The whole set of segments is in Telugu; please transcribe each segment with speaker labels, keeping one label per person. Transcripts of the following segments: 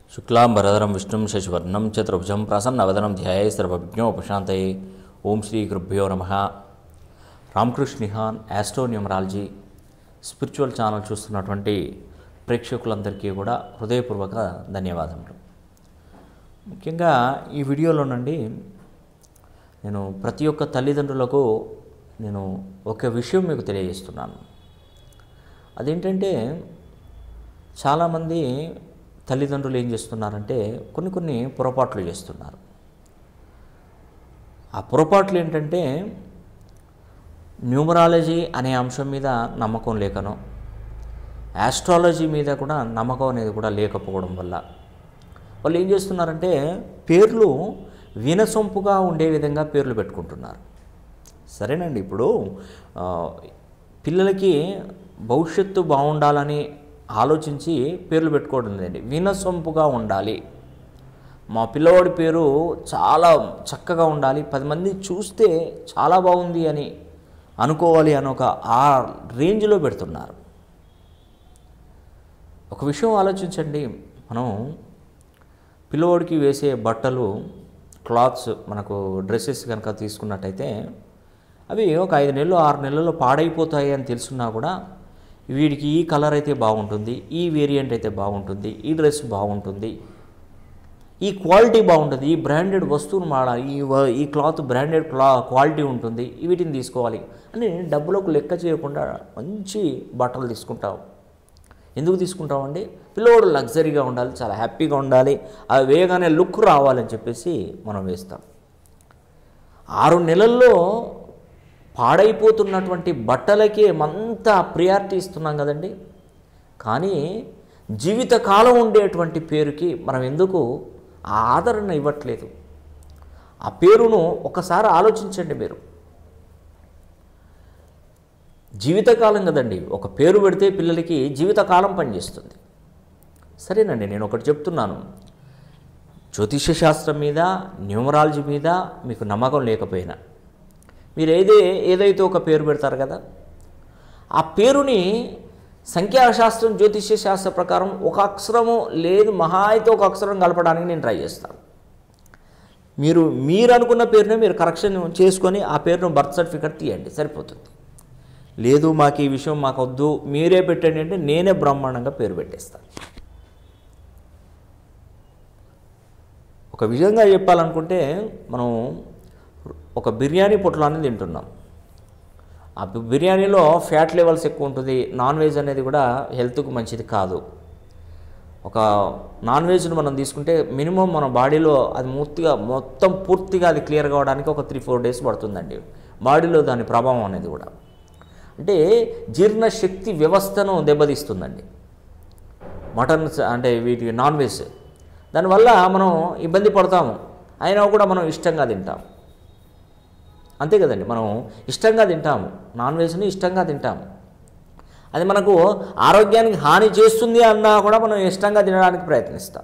Speaker 1: శుక్లాంబరధరం విష్ణుం శశివర్ణం చతుర్భుజం ప్రసన్నవదనం ధ్యాయ సర్వవిజ్ఞోపశాంతయే ఓం శ్రీ గురుభ్యో నమ రామకృష్ణిహాన్ యాస్ట్రో న్యూమరాలజీ స్పిరిచువల్ ఛానల్ చూస్తున్నటువంటి ప్రేక్షకులందరికీ కూడా హృదయపూర్వక ధన్యవాదములు ముఖ్యంగా ఈ వీడియోలో నుండి నేను ప్రతి ఒక్క తల్లిదండ్రులకు నేను ఒక విషయం మీకు తెలియజేస్తున్నాను అదేంటంటే చాలామంది తల్లిదండ్రులు ఏం చేస్తున్నారంటే కొన్ని కొన్ని పొరపాట్లు చేస్తున్నారు ఆ పొరపాట్లు ఏంటంటే న్యూమరాలజీ అనే అంశం మీద నమ్మకం లేకనో యాస్ట్రాలజీ మీద కూడా నమ్మకం అనేది కూడా లేకపోవడం వల్ల వాళ్ళు ఏం చేస్తున్నారంటే పేర్లు వినసొంపుగా ఉండే విధంగా పేర్లు పెట్టుకుంటున్నారు సరేనండి ఇప్పుడు ఆ, పిల్లలకి భవిష్యత్తు బాగుండాలని ఆలోచించి పేర్లు పెట్టుకోవడం లేదండి వినసొంపుగా ఉండాలి మా పిల్లవాడి పేరు చాలా చక్కగా ఉండాలి పది మంది చూస్తే చాలా బాగుంది అని అనుకోవాలి అని ఒక ఆ రేంజ్లో పెడుతున్నారు ఒక విషయం ఆలోచించండి మనం పిల్లవాడికి వేసే బట్టలు క్లాత్స్ మనకు డ్రెస్సెస్ కనుక తీసుకున్నట్టయితే అవి ఒక ఐదు నెలలు ఆరు నెలల్లో పాడైపోతాయి అని తెలుసున్నా కూడా వీడికి ఈ కలర్ అయితే బాగుంటుంది ఈ వేరియంట్ అయితే బాగుంటుంది ఈ డ్రెస్ బాగుంటుంది ఈ క్వాలిటీ బాగుంటుంది ఈ బ్రాండెడ్ వస్తువును వాడాలి ఈ వ- ఈ క్లాత్ బ్రాండెడ్ క్లా క్వాలిటీ ఉంటుంది వీటిని తీసుకోవాలి అని డబ్బులకు లెక్క చేయకుండా మంచి బట్టలు తీసుకుంటాం ఎందుకు తీసుకుంటామండి పిల్లవాడు లగ్జరీగా ఉండాలి చాలా హ్యాపీగా ఉండాలి అవి వేయగానే లుక్ రావాలని చెప్పేసి మనం వేస్తాం ఆరు నెలల్లో పాడైపోతున్నటువంటి బట్టలకే మంతా ప్రియారిటీ ఇస్తున్నాం కదండి కానీ జీవితకాలం ఉండేటువంటి పేరుకి మనం ఎందుకు ఆ ఆదరణ ఇవ్వట్లేదు ఆ పేరును ఒకసారి ఆలోచించండి మీరు జీవితకాలం కదండి ఒక పేరు పెడితే పిల్లలకి జీవితకాలం పనిచేస్తుంది సరేనండి నేను ఒకటి చెప్తున్నాను జ్యోతిష శాస్త్రం మీద న్యూమరాలజీ మీద మీకు నమ్మకం లేకపోయినా మీరు ఏదే ఏదైతే ఒక పేరు పెడతారు కదా ఆ పేరుని సంఖ్యాశాస్త్రం జ్యోతిష్య శాస్త్ర ప్రకారం ఒక అక్షరము లేదు మహా అయితే ఒక అక్షరం కలపడానికి నేను ట్రై చేస్తాను మీరు మీరు అనుకున్న పేరునే మీరు కరెక్షన్ చేసుకొని ఆ పేరును బర్త్ సర్టిఫికెట్ తీయండి సరిపోతుంది లేదు మాకు ఈ విషయం మాకు వద్దు మీరే పెట్టండి అంటే నేనే బ్రహ్మాండంగా పేరు పెట్టేస్తాను ఒక విధంగా చెప్పాలనుకుంటే మనం ఒక బిర్యానీ పొట్లాన్ని తింటున్నాం ఆ బి- బిర్యానీలో ఫ్యాట్ లెవెల్స్ ఎక్కువ ఉంటుంది నాన్ వెజ్ అనేది కూడా హెల్త్కు మంచిది కాదు ఒక నాన్ వెజ్ను మనం తీసుకుంటే మినిమం మన బాడీలో అది పూర్తిగా మొత్తం పూర్తిగా అది క్లియర్ కావడానికి ఒక త్రీ ఫోర్ డేస్ పడుతుందండి బాడీలో దాని ప్రభావం అనేది కూడా అంటే జీర్ణశక్తి వ్యవస్థను దెబ్బతీస్తుందండి మటన్ స- అంటే వీటి నాన్ వెజ్ దానివల్ల మనం ఇబ్బంది పడతాము అయినా కూడా మనం ఇష్టంగా తింటాం అంతే కదండి మనం ఇష్టంగా తింటాము నాన్ వెజ్ని ఇష్టంగా తింటాము అది మనకు ఆరోగ్యానికి హాని చేస్తుంది అన్నా కూడా మనం ఇష్టంగా తినడానికి ప్రయత్నిస్తాం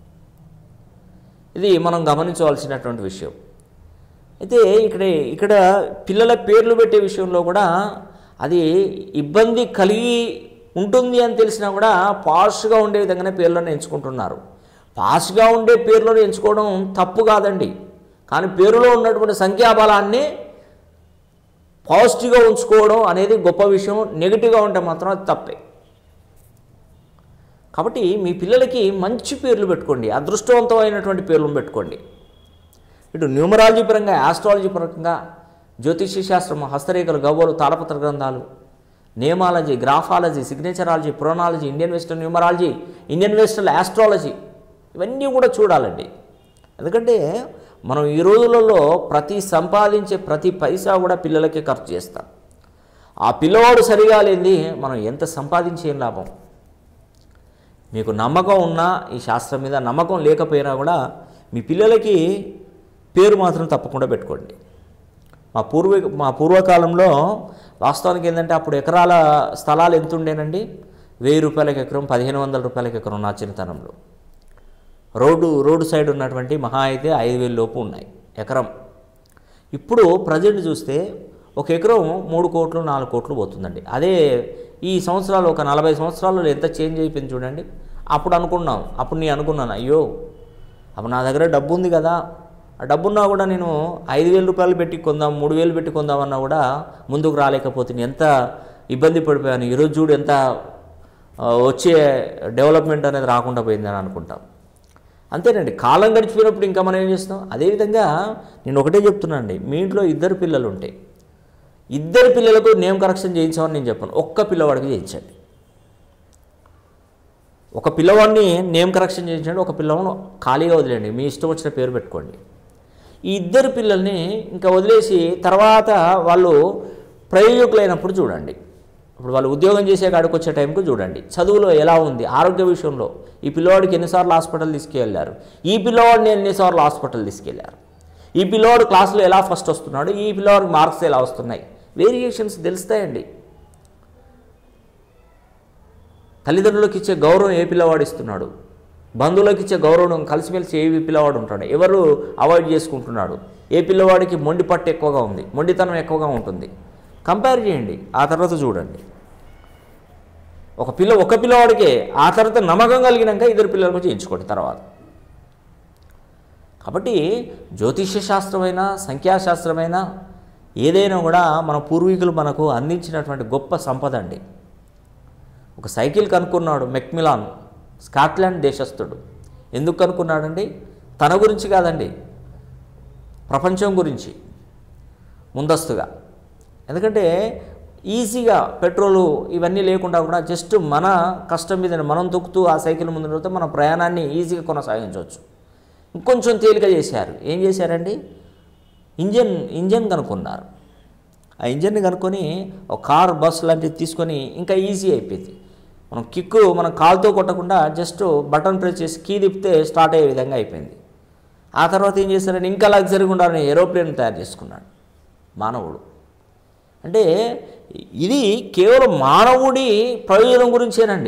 Speaker 1: ఇది మనం గమనించవలసినటువంటి విషయం అయితే ఇక్కడ ఇక్కడ పిల్లల పేర్లు పెట్టే విషయంలో కూడా అది ఇబ్బంది కలిగి ఉంటుంది అని తెలిసినా కూడా పాష్గా ఉండే విధంగానే పేర్లను ఎంచుకుంటున్నారు పాష్గా ఉండే పేర్లను ఎంచుకోవడం తప్పు కాదండి కానీ పేరులో ఉన్నటువంటి సంఖ్యాబలాన్ని పాజిటివ్గా ఉంచుకోవడం అనేది గొప్ప విషయం నెగిటివ్గా ఉంటే మాత్రం అది తప్పే కాబట్టి మీ పిల్లలకి మంచి పేర్లు పెట్టుకోండి అదృష్టవంతమైనటువంటి పేర్లను పెట్టుకోండి ఇటు న్యూమరాలజీ పరంగా ఆస్ట్రాలజీ పరంగా జ్యోతిష్య శాస్త్రం హస్తరేఖలు గవ్వలు తాళపత్ర గ్రంథాలు నేమాలజీ గ్రాఫాలజీ సిగ్నేచరాలజీ పురాణాలజీ Indian western numerology Indian western astrology ఇవన్నీ కూడా చూడాలండి ఎందుకంటే మనం ఈ రోజులలో ప్రతి సంపాదించే ప్రతి పైసా కూడా పిల్లలకే ఖర్చు చేస్తాం ఆ పిల్లవాడు సరిగా లేనిది మనం ఎంత సంపాదించేం లాభం మీకు నమ్మకం ఉన్నా ఈ శాస్త్రం మీద నమ్మకం లేకపోయినా కూడా మీ పిల్లలకి పేరు మాత్రం తప్పకుండా పెట్టుకోండి మా పూర్వ మా పూర్వకాలంలో వాస్తవానికి ఏంటంటే అప్పుడు ఎకరాల స్థలాలు ఎంత ఉండేనండి వెయ్యి రూపాయలకి ఎకరం పదిహేను వందల రూపాయలకి ఎకరం నా చిన్నతనంలో రోడ్డు రోడ్డు సైడ్ ఉన్నటువంటి మహా అయితే ఐదు వేల లోపు ఉన్నాయి ఎకరం ఇప్పుడు ప్రజెంట్ చూస్తే ఒక ఎకరం మూడు కోట్లు నాలుగు కోట్లు పోతుందండి అదే ఈ సంవత్సరాలు ఒక నలభై సంవత్సరాల్లో ఎంత చేంజ్ అయిపోయింది చూడండి అప్పుడు అనుకున్నాం అప్పుడు నేను అనుకున్నాను అయ్యో అప్పుడు నా దగ్గర డబ్బు ఉంది కదా ఆ డబ్బున్నా కూడా నేను ఐదు వేల రూపాయలు పెట్టి కొందాం మూడు వేలు పెట్టి కొందామన్నా కూడా ముందుకు రాలేకపోతే ఎంత ఇబ్బంది పడిపోయాను ఈరోజు చూడు ఎంత ఆ, వచ్చే డెవలప్మెంట్ అనేది రాకుండా పోయిందని అనుకుంటాం అంతేనండి కాలం గడిచిపోయినప్పుడు ఇంకా మనం ఏం చేస్తాం అదేవిధంగా నేను ఒకటే చెప్తున్నానండి మీ ఇంట్లో ఇద్దరు పిల్లలు ఉంటే ఇద్దరు పిల్లలకు నేమ్ కరెక్షన్ చేయించామని నేను చెప్పాను ఒక్క పిల్లవాడికి చేయించండి ఒక పిల్లవాడిని నేమ్ కరెక్షన్ చేయించండి ఒక పిల్లవాడిని ఖాళీగా వదిలేయండి మీ ఇష్టం వచ్చిన పేరు పెట్టుకోండి ఈ ఇద్దరు పిల్లల్ని ఇంకా వదిలేసి తర్వాత వాళ్ళు ప్రయోజకులైనప్పుడు చూడండి ఇప్పుడు వాళ్ళు ఉద్యోగం చేసే కాడికి వచ్చే టైంకు చూడండి చదువులో ఎలా ఉంది ఆరోగ్య విషయంలో ఈ పిల్లవాడికి ఎన్నిసార్లు హాస్పిటల్ తీసుకెళ్లారు ఈ పిల్లవాడిని ఎన్నిసార్లు హాస్పిటల్ తీసుకెళ్లారు ఈ పిల్లవాడు క్లాసులో ఎలా ఫస్ట్ వస్తున్నాడు ఈ పిల్లవాడికి మార్క్స్ ఎలా వస్తున్నాయి వేరియేషన్స్ తెలుస్తాయండి తల్లిదండ్రులకు ఇచ్చే గౌరవం ఏ పిల్లవాడు ఇస్తున్నాడు బంధువులకు ఇచ్చే గౌరవం కలిసిమెలిసి ఏ పిల్లవాడు ఉంటాడు ఎవరు అవాయిడ్ చేసుకుంటున్నాడు ఏ పిల్లవాడికి మొండి పట్టు ఎక్కువగా ఉంది మొండితనం ఎక్కువగా ఉంటుంది కంపేర్ చేయండి ఆ తర్వాత చూడండి ఒక పిల్ల ఒక పిల్లవాడికే ఆ తర్వాత నమ్మకం కలిగినాక ఇద్దరు పిల్లలకు చేయించుకోండి తర్వాత కాబట్టి జ్యోతిష్య శాస్త్రమైన సంఖ్యాశాస్త్రమైన ఏదైనా కూడా మన పూర్వీకులు మనకు అందించినటువంటి గొప్ప సంపద అండి ఒక సైకిల్ కనుక్కున్నాడు మెక్మిలాన్ స్కాట్లాండ్ దేశస్థుడు ఎందుకు కనుక్కున్నాడండి తన గురించి కాదండి ప్రపంచం గురించి ముందస్తుగా ఎందుకంటే ఈజీగా పెట్రోలు ఇవన్నీ లేకుండా కూడా జస్ట్ మన కష్టం మీద మనం తొక్కుతూ ఆ సైకిల్ ముందు నడిపితే మన ప్రయాణాన్ని ఈజీగా కొనసాగించవచ్చు ఇంకొంచెం తేలిక చేశారు ఏం చేశారండి ఇంజన్ ఇంజన్ కనుక్కున్నారు ఆ ఇంజన్ని కనుక్కొని ఒక కార్ బస్ లాంటిది తీసుకొని ఇంకా ఈజీ అయిపోయింది మనం కిక్కు మనం కాలుతో కొట్టకుండా జస్ట్ బటన్ ప్రెస్ చేసి కీ తిప్పితే స్టార్ట్ అయ్యే విధంగా అయిపోయింది ఆ తర్వాత ఏం చేశారంటే ఇంకా లగ్జరీగా ఉండాలని ఏరోప్లేన్ తయారు చేసుకున్నాడు మానవుడు అంటే ఇది కేవలం మానవుడి ప్రయోజనం గురించేనండి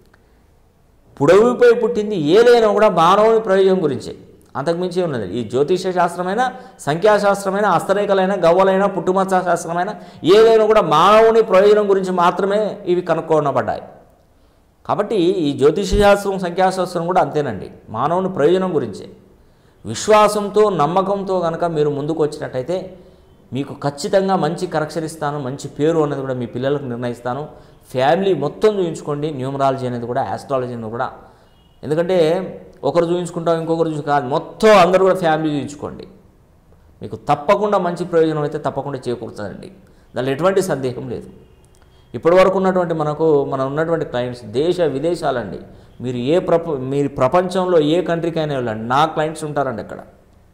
Speaker 1: పుడవిపై పుట్టింది ఏదైనా కూడా మానవుని ప్రయోజనం గురించే అంతకుమించి ఉన్నది ఈ జ్యోతిష శాస్త్రమైన సంఖ్యాశాస్త్రమైన హస్తరేఖలైన గవ్వలైన పుట్టుమచ్చ శాస్త్రమైన ఏదైనా కూడా మానవుని ప్రయోజనం గురించి మాత్రమే ఇవి కనుక్కోనబడ్డాయి కాబట్టి ఈ జ్యోతిష శాస్త్రం సంఖ్యాశాస్త్రం కూడా అంతేనండి మానవుని ప్రయోజనం గురించే విశ్వాసంతో నమ్మకంతో కనుక మీరు ముందుకు వచ్చినట్టయితే మీకు ఖచ్చితంగా మంచి కరెక్షన్ ఇస్తాను మంచి పేరు అనేది కూడా మీ పిల్లలకు నిర్ణయిస్తాను ఫ్యామిలీ మొత్తం చూపించుకోండి న్యూమరాలజీ అనేది కూడా ఆస్ట్రాలజీ అనేది కూడా ఎందుకంటే ఒకరు చూపించుకుంటాం ఇంకొకరు చూసి కాదు మొత్తం అందరూ కూడా ఫ్యామిలీ చూపించుకోండి మీకు తప్పకుండా మంచి ప్రయోజనం అయితే తప్పకుండా చేకూరుతుందండి దానిలో ఎటువంటి సందేహం లేదు ఇప్పటి వరకు ఉన్నటువంటి మనకు మనం ఉన్నటువంటి క్లయింట్స్ దేశ విదేశాలండి మీరు ఏ ప్రప మీరు ప్రపంచంలో ఏ కంట్రీకైనా వెళ్ళండి నా క్లయింట్స్ ఉంటారండి ఇక్కడ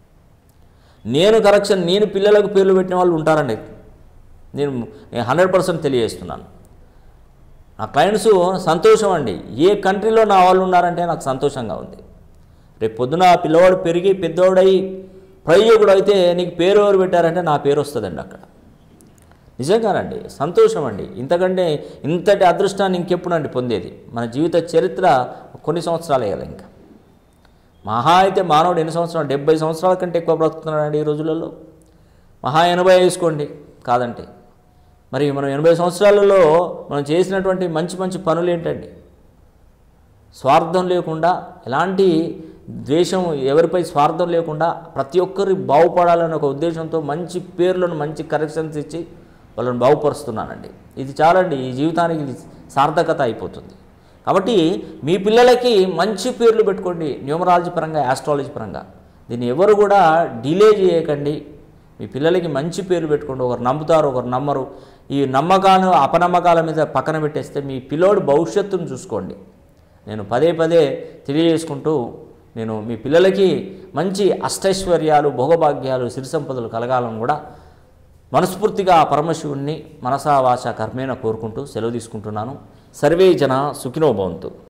Speaker 1: నేను కరెక్షన్ నేను పిల్లలకు పేర్లు పెట్టిన వాళ్ళు ఉంటారండి నేను నేను హండ్రెడ్ పర్సెంట్ తెలియజేస్తున్నాను నా క్లయింట్స్ సంతోషం అండి ఏ కంట్రీలో నా వాళ్ళు ఉన్నారంటే నాకు సంతోషంగా ఉంది రేపు పొద్దున ఆ పిల్లవాడు పెరిగి పెద్దవాడై ప్రయోజకుడు అయితే నీకు పేరు ఎవరు పెట్టారంటే నా పేరు వస్తుందండి అక్కడ నిజంగానండి సంతోషం అండి ఇంతకంటే ఇంతటి అదృష్టాన్ని ఇంకెప్పుడండి పొందేది మన జీవిత చరిత్ర కొన్ని సంవత్సరాలే కదా ఇంకా మహా అయితే మానవుడు ఎన్ని సంవత్సరాలు డెబ్బై సంవత్సరాల కంటే ఎక్కువ బ్రతుకుతున్నాడండి ఈ రోజులలో మహా ఎనభై వేసుకోండి కాదంటే మరి మనం ఎనభై సంవత్సరాలలో మనం చేసినటువంటి మంచి మంచి పనులు ఏంటండి స్వార్థం లేకుండా ఎలాంటి ద్వేషం ఎవరిపై స్వార్థం లేకుండా ప్రతి ఒక్కరి బాగుపడాలనే ఒక ఉద్దేశంతో మంచి పేర్లను మంచి కరెక్షన్స్ ఇచ్చి వాళ్ళని బాగుపరుస్తున్నానండి ఇది చాలండి ఈ జీవితానికి ఇది సార్థకత అయిపోతుంది కాబట్టి మీ పిల్లలకి మంచి పేర్లు పెట్టుకోండి న్యూమరాలజీ పరంగా ఆస్ట్రాలజీ పరంగా దీన్ని ఎవరు కూడా డిలే చేయకండి మీ పిల్లలకి మంచి పేర్లు పెట్టుకోండి ఒకరు నమ్ముతారు ఒకరు నమ్మరు ఈ నమ్మకాలు అపనమ్మకాల మీద పక్కన పెట్టేస్తే మీ పిల్లోడి భవిష్యత్తును చూసుకోండి నేను పదే పదే తెలియజేసుకుంటూ నేను మీ పిల్లలకి మంచి అష్టైశ్వర్యాలు భోగభాగ్యాలు సిరి సంపదలు కలగాలని కూడా మనస్ఫూర్తిగా ఆ పరమశివుణ్ణి మనసా వాచ కర్మేణ కోరుకుంటూ సెలవు తీసుకుంటున్నాను సర్వే జన సుఖినో భవంతు